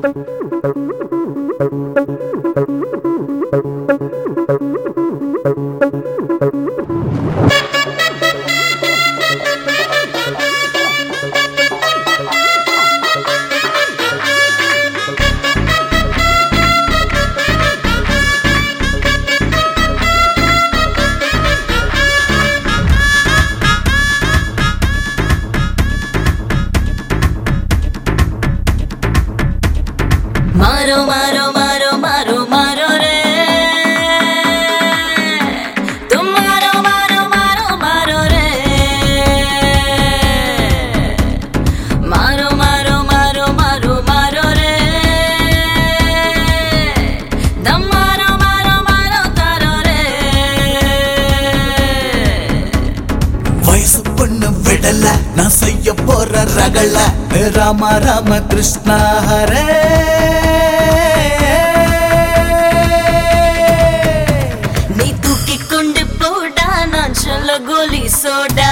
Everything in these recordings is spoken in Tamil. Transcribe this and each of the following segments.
मारो मारो मारो मारो मारो रे तुम मारो मारो मारो मारो रे मारो मारो मारो मारो मारो रे दम मारो मारो मारो तारो रे வயசு பொண்ணு விடல நான் செய்ய போற ரகள ராம ராம கிருஷ்ணா ஹரே நீ தூக்கி கொண்டு போடா நான் சொல்ல கோலி சோடா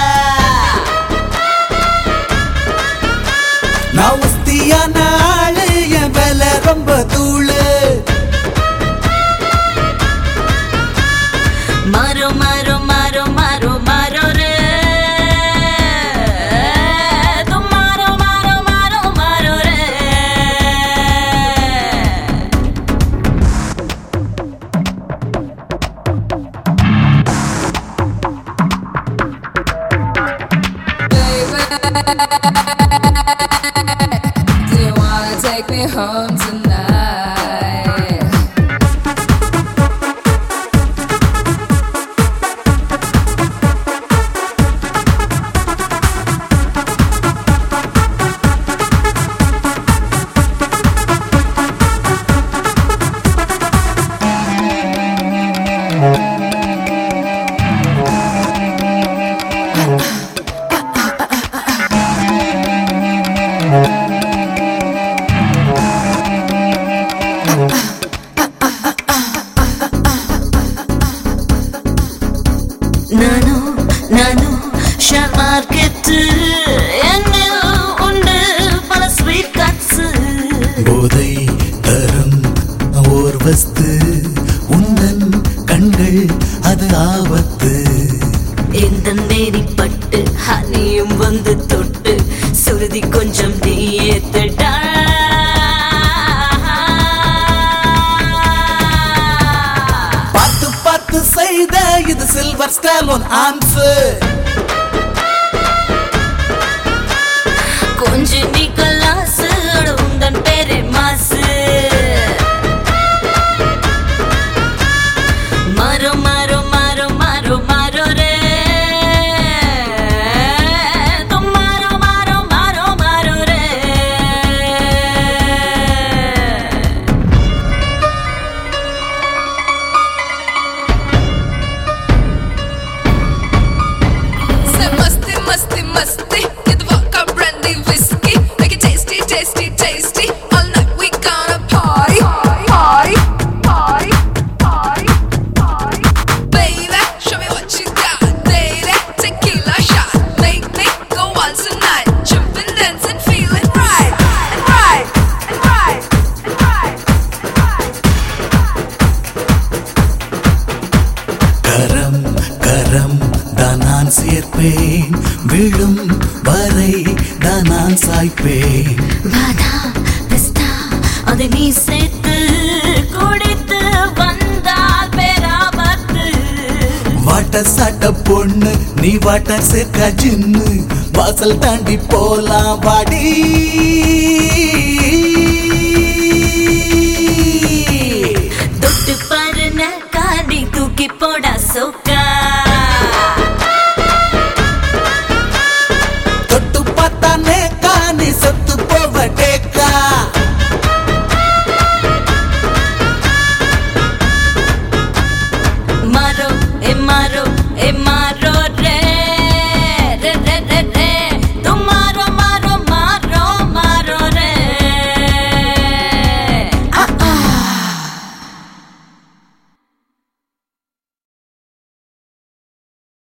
நான் உஸ்தியான ஆளு என் வேலை ரொம்ப தூளு मारो मारो मारो मारो मारो रे तुम मारो मारो मारो मारो रे Do you wanna take me home tonight? நானு நானு ஷேர் மார்க்கெட் என்னில் உண்டு பல ஸ்வீட் கட்ஸ் போதை தரும் ஓர் வஸ்து உந்தன் கண்கள் அது ஆபத்து இந்த நேரி பட்டு ஹனியும் வந்து தொட்டு சுருதி கொஞ்சம் நீ ஏத்தடா பார்த்து பார்த்து செய்த இது சில்வர் ஸ்டாலோன் ஆன்சர் கொஞ்சம் நீ கலாசு உந்தன் பேரே மாசு மாறோ மாறோ மாறோ மாறோ மாறோ ரே தும் மாறோ மாறோ மாறோ மாறோ ரே Say musty, musty, musty. Get the vodka, brandy, whiskey. Make it tasty, tasty, tasty. All night we gonna party. Party, party, party, party. Baby, show me what you got. Lady, tequila shot. Make me go once a night. Jumping, dancing, feeling right. And right, and right, and right, and right. கரம் கரம் தான் நான் சேர்ப்பேன் விழும் வரை தான் நான் சாய்ப்பேன் பாதாம் பிஸ்தா அதை நீ சேர்த்து குடித்து வந்தால் பேராபத்து வாட்ட சாட்ட பொண்ணு நீ வாட்ட சேர்க்க ஜின்னு வாசல் தாண்டி போலாம் வாடி தொட்டு பாரு காடி தூக்கி போடா சோப்பு